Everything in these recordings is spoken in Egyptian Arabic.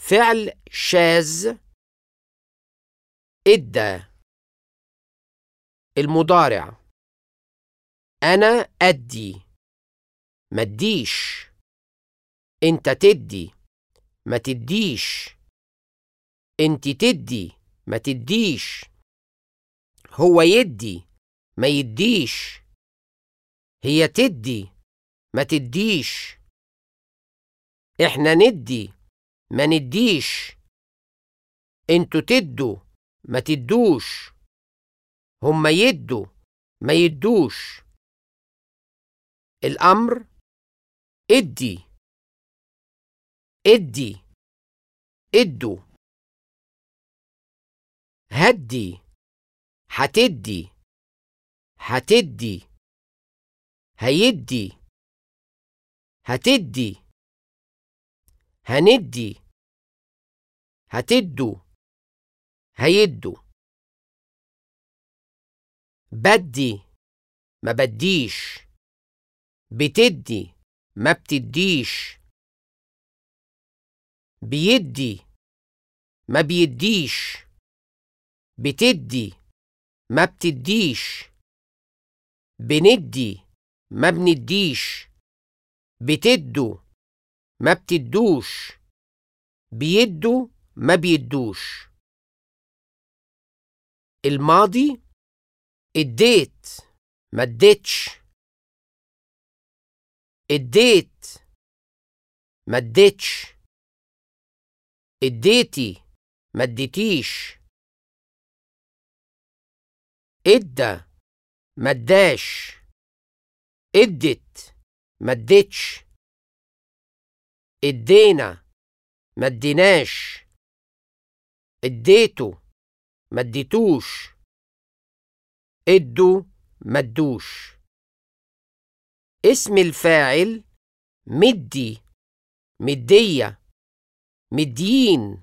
فعل شاذ ادى المضارع أنا أدي ما تديش أنت تدي ما تديش أنت تدي ما تديش هو يدي ما يديش هي تدي ما تديش احنا ندي ما نديش انتوا تدوا ما تدوش هما يدوا ما يدوش الأمر ادي ادي ادوا هدي هتدي هتدي هيدي هتدي هندي هتدوا هيدوا بدي ما بديش بتدي ما بتديش بيدي ما بيديش بتدي ما بتديش بندي ما بنديش بتدوا ما بتدوش بيدوا ما بيدوش الماضي اديت ما اديتش اديت ما اديتش اديتي ما اديتيش ادى ما اداش ادت ما اديتش ادينا ما اديناش اديته ما اديتوش ادوا ما ادوش اسم الفاعل مدي مدية مديين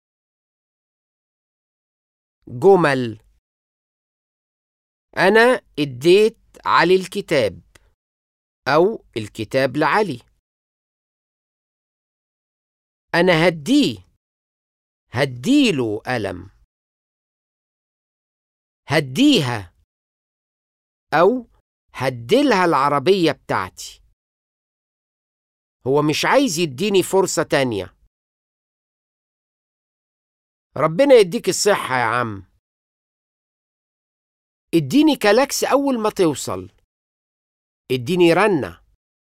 جمل أنا اديت علي الكتاب أو الكتاب لعلي أنا هديه هديله قلم هديها أو هديلها العربية بتاعتي هو مش عايز يديني فرصة تانية ربنا يديك الصحة يا عم اديني كلاكس أول ما توصل اديني رنة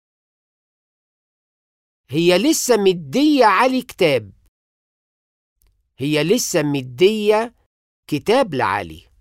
هي لسه مدية علي كتاب هي لسه مدية كتاب لعلي